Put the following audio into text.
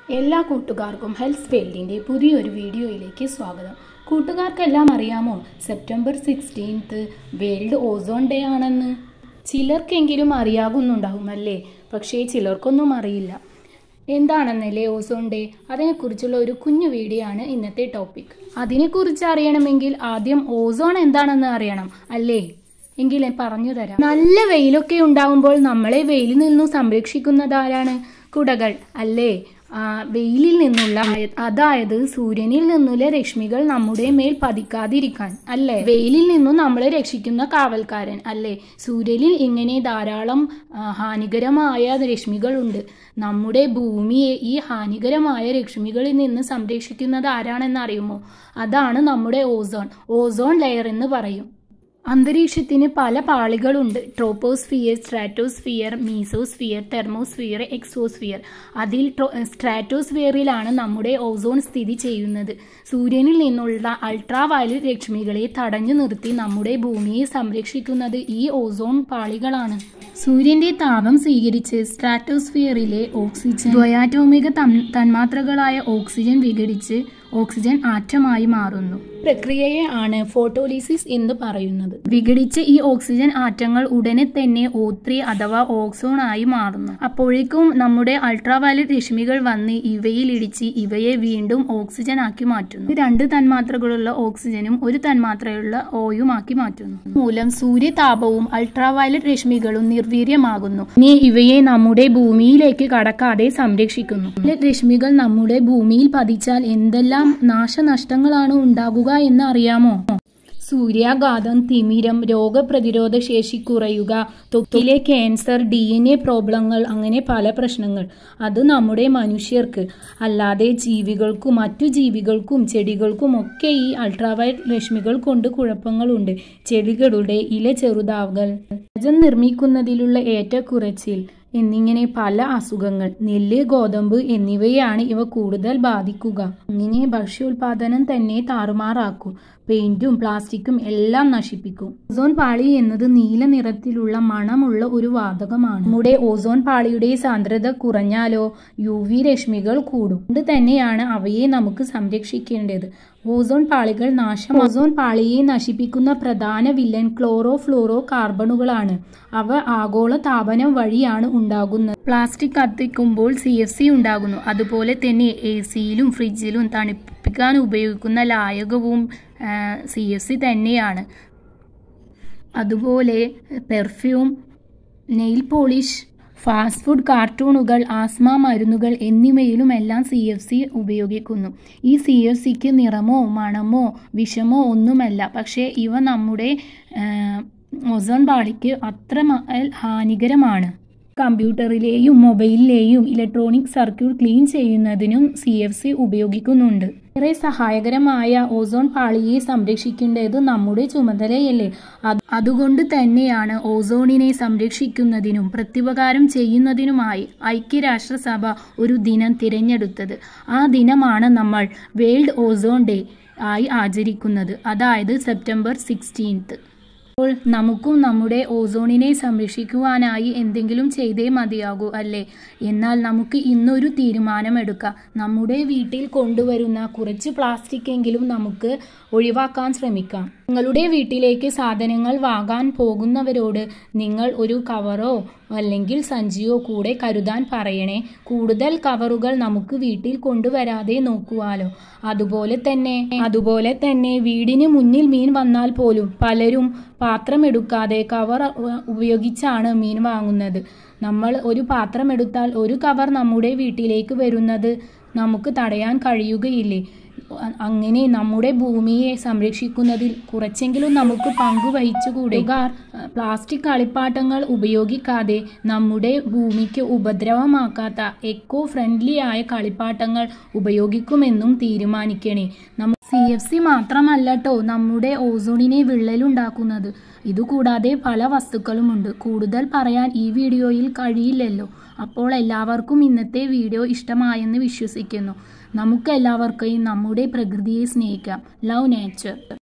എല്ലാ കൂട്ടുകാർക്കും ഹെൽത്ത് ഫീൽഡിൻ്റെ പുതിയൊരു വീഡിയോയിലേക്ക് സ്വാഗതം കൂട്ടുകാർക്കെല്ലാം അറിയാമോ September sixteenth world ozone day ആണെന്ന് ചിലർക്കെങ്കിലും അറിയാകുന്നുണ്ടാവും അല്ലേ പക്ഷേ ചിലർക്കൊന്നും അറിയില്ല എന്താണെന്നല്ലേ ഓസോൺ ഡേ അതിനെക്കുറിച്ചുള്ള ഒരു കുഞ്ഞു വീഡിയോ ആണ് ഇന്നത്തെ ടോപ്പിക് അതിനെക്കുറിച്ച് അറിയണമെങ്കിൽ ആദ്യം ഓസോൺ എന്താണെന്ന് അറിയണം അല്ലേ എങ്കിലേ പറഞ്ഞു തരാം നല്ല വെയിലൊക്കെ ഉണ്ടാവുമ്പോൾ നമ്മളെ വെയിലിൽ നിന്നും സംരക്ഷിക്കുന്നത് ആരാണ് കുടകൾ അല്ലേ ആ, വെയിലിൽ നിന്നുള്ള അതായത് സൂര്യനിൽ നിന്നുള്ള രശ്മികൾ നമ്മുടെ മേൽ പതിക്കാതിരിക്കാൻ അല്ലേ വെയിലിൽ നിന്നും നമ്മളെ രക്ഷിക്കുന്ന കാവൽക്കാരൻ അല്ലേ സൂര്യനിൽ ഇങ്ങനെ ധാരാളം ആ, ഹാനികരമായ രശ്മികളുണ്ട് നമ്മുടെ ഭൂമിയെ ഈ ഹാനികരമായ രശ്മികളിൽ നിന്ന് സംരക്ഷിക്കുന്നത് ആരാണെന്ന് അറിയുമോ അതാണ് നമ്മുടെ ഓസോൺ ഓസോൺ ലെയർ എന്ന് പറയും അന്തരീക്ഷത്തിന് പല പാളികളുണ്ട് troposphere stratosphere mesosphere thermosphere exosphere അതിൽ ട്രോ- സ്ട്രാറ്റോസ്ഫിയറിലാണ് നമ്മുടെ ഓസോൺ സ്ഥിതി ചെയ്യുന്നത് സൂര്യനിൽ നിന്നുള്ള അൾട്രാ വയലറ്റ് രശ്മികളെ തടഞ്ഞു നിർത്തി നമ്മുടെ ഭൂമിയെ സംരക്ഷിക്കുന്നത് ഈ ഓസോൺ പാളികളാണ് സൂര്യന്റെ താപം സ്വീകരിച്ച് സ്ട്രാറ്റോസ്ഫിയറിലെ ഓക്സിജൻ ദ്വയാറ്റോമിക തൻ- തന്മാത്രകളായ ഓക്സിജൻ വിഘടിച്ച് ഓക്സിജൻ ആറ്റമായി മാറുന്നു പ്രക്രിയയെ ആണ് ഫോട്ടോലിസിസ് എന്ന് പറയുന്നത് വിഘടിച്ച ഈ ഓക്സിജൻ ആറ്റങ്ങൾ ഉടനെ തന്നെ ഓത്രി അഥവാ ഓക്സോൺ ആയി മാറുന്നു അപ്പോഴേക്കും നമ്മുടെ അൾട്രാവയലറ്റ് രശ്മികൾ വന്ന് ഇവയിൽ ഇടിച്ച് ഇവയെ വീണ്ടും ഓക്സിജൻ ആക്കി മാറ്റുന്നു ഇത് രണ്ട് തന്മാത്രകളുള്ള ഓക്സിജനും ഒരു തന്മാത്രയുള്ള ഓയും ആക്കി മാറ്റുന്നു മൂലം സൂര്യതാപവും അൾട്രാവയലറ്റ് രശ്മികളും നിർവീര്യമാകുന്നു ഇനി ഇവയെ നമ്മുടെ ഭൂമിയിലേക്ക് കടക്കാതെ സംരക്ഷിക്കുന്നു വയലറ്റ് രശ്മികൾ നമ്മുടെ ഭൂമിയിൽ പതിച്ചാൽ എന്തെല്ലാം നാശനഷ്ടങ്ങളാണ് ഉണ്ടാകുക എന്ന് അറിയാമോ സൂര്യാഘാതം തിമിരം രോഗപ്രതിരോധ ശേഷി കുറയുക ത്വക്കിലെ ക്യാൻസർ ഡി എൻ എ പ്രോബ്ലങ്ങൾ അങ്ങനെ പല പ്രശ്നങ്ങൾ അത് നമ്മുടെ മനുഷ്യർക്ക് അല്ലാതെ ജീവികൾക്കും മറ്റു ജീവികൾക്കും ചെടികൾക്കും ഒക്കെ ഈ അൾട്രാവയലറ്റ് രശ്മികൾ കൊണ്ട് കുഴപ്പങ്ങളുണ്ട് ചെടികളുടെ ഇല ചെറുതാവൽ ഭോജനം നിർമ്മിക്കുന്നതിലുള്ള ഏറ്റക്കുറച്ചിൽ എന്നിങ്ങനെ പല അസുഖങ്ങൾ നെല്ല് ഗോതമ്പ് എന്നിവയാണ് ഇവ കൂടുതൽ ബാധിക്കുക ഇങ്ങനെ ഭക്ഷ്യോൽപാദനം തന്നെ താറുമാറാക്കും പെയിന്റും പ്ലാസ്റ്റിക്കും എല്ലാം നശിപ്പിക്കും ഓസോൺ പാളി എന്നത് നീല നിറത്തിലുള്ള മണമുള്ള ഒരു വാതകമാണ് നമ്മുടെ ഓസോൺ പാളിയുടെ സാന്ദ്രത കുറഞ്ഞാലോ യു വി രശ്മികൾ കൂടും അതുകൊണ്ട് തന്നെയാണ് അവയെ നമുക്ക് സംരക്ഷിക്കേണ്ടത് ഓസോൺ പാളികൾ നാശം ഓസോൺ പാളിയെ നശിപ്പിക്കുന്ന പ്രധാന വില്ലൻ ക്ലോറോ ഫ്ലോറോ കാർബണുകളാണ് അവ ആഗോള താപനം വഴിയാണ് ഉണ്ടാകുന്നത് പ്ലാസ്റ്റിക് കത്തിക്കുമ്പോൾ സി എഫ് സി ഉണ്ടാകുന്നു അതുപോലെ തന്നെ എ സിയിലും ഫ്രിഡ്ജിലും തണുപ്പിക്കാൻ ഉപയോഗിക്കുന്ന ലായകവും സി എഫ് സി തന്നെയാണ് അതുപോലെ perfume nail polish fast food കാർട്ടൂണുകൾ ആസ്മ മരുന്നുകൾ എന്നിവയിലുമെല്ലാം സി എഫ് സി ഉപയോഗിക്കുന്നു ഈ സി എഫ് സിക്ക് നിറമോ മണമോ വിഷമോ ഒന്നുമല്ല പക്ഷേ ഇവ നമ്മുടെ ഓസോൺ പാളിക്ക് അത്ര ഹാനികരമാണ് കമ്പ്യൂട്ടറിലെയും മൊബൈലിലെയും ഇലക്ട്രോണിക് സർക്യൂട്ട് ക്ലീൻ ചെയ്യുന്നതിനും സി എഫ് സി ഉപയോഗിക്കുന്നുണ്ട് ഏറെ സഹായകരമായ ഓസോൺ പാളിയെ സംരക്ഷിക്കേണ്ടത് നമ്മുടെ ചുമതലയല്ലേ അത് അതുകൊണ്ട് തന്നെയാണ് ഓസോണിനെ സംരക്ഷിക്കുന്നതിനും പ്രത്യുപകാരം ചെയ്യുന്നതിനുമായി ഐക്യരാഷ്ട്രസഭ ഒരു ദിനം തിരഞ്ഞെടുത്തത് ആ ദിനമാണ് നമ്മൾ വേൾഡ് ഓസോൺ ഡേ ആയി ആചരിക്കുന്നത് അതായത് സെപ്റ്റംബർ സിക്സ്റ്റീൻത്ത് അപ്പോൾ നമുക്കും നമ്മുടെ ഓസോണിനെ സംരക്ഷിക്കുവാനായി എന്തെങ്കിലും ചെയ്തേ മതിയാകൂ അല്ലേ എന്നാൽ നമുക്ക് ഇന്നൊരു തീരുമാനമെടുക്കാം നമ്മുടെ വീട്ടിൽ കൊണ്ടുവരുന്ന കുറച്ച് പ്ലാസ്റ്റിക് എങ്കിലും നമുക്ക് ഒഴിവാക്കാൻ ശ്രമിക്കാം നിങ്ങളുടെ വീട്ടിലേക്ക് സാധനങ്ങൾ വാങ്ങാൻ പോകുന്നവരോട് നിങ്ങൾ ഒരു കവറോ അല്ലെങ്കിൽ സഞ്ചിയോ കൂടെ കരുതാൻ പറയണേ കൂടുതൽ കവറുകൾ നമുക്ക് വീട്ടിൽ കൊണ്ടുവരാതെ നോക്കുവാലോ അതുപോലെ തന്നെ അതുപോലെ തന്നെ വീടിന് മുന്നിൽ മീൻ വന്നാൽ പോലും പലരും പാത്രം എടുക്കാതെ കവർ ഉപയോഗിച്ചാണ് മീൻ വാങ്ങുന്നത് നമ്മൾ ഒരു പാത്രം എടുത്താൽ ഒരു കവർ നമ്മുടെ വീട്ടിലേക്ക് വരുന്നത് നമുക്ക് തടയാൻ കഴിയുകയില്ലേ അങ്ങനെ നമ്മുടെ ഭൂമിയെ സംരക്ഷിക്കുന്നതിൽ കുറച്ചെങ്കിലും നമുക്ക് പങ്കുവഹിച്ചുകൂടെ പ്ലാസ്റ്റിക് കളിപ്പാട്ടങ്ങൾ ഉപയോഗിക്കാതെ നമ്മുടെ ഭൂമിക്ക് ഉപദ്രവമാക്കാത്ത എക്കോ ഫ്രണ്ട്ലി ആയ കളിപ്പാട്ടങ്ങൾ ഉപയോഗിക്കുമെന്നും തീരുമാനിക്കണേ നമ്മ സി എഫ് സി മാത്രമല്ല കേട്ടോ നമ്മുടെ ഓസോണിനെ വിള്ളലുണ്ടാക്കുന്നത് ഇതുകൂടാതെ പല വസ്തുക്കളുമുണ്ട് കൂടുതൽ പറയാൻ ഈ വീഡിയോയിൽ കഴിയില്ലല്ലോ അപ്പോൾ എല്ലാവർക്കും ഇന്നത്തെ വീഡിയോ ഇഷ്ടമായെന്ന് വിശ്വസിക്കുന്നു നമുക്ക് എല്ലാവർക്കും നമ്മുടെ പ്രകൃതിയെ സ്നേഹിക്കാം ലവ് നേച്ചർ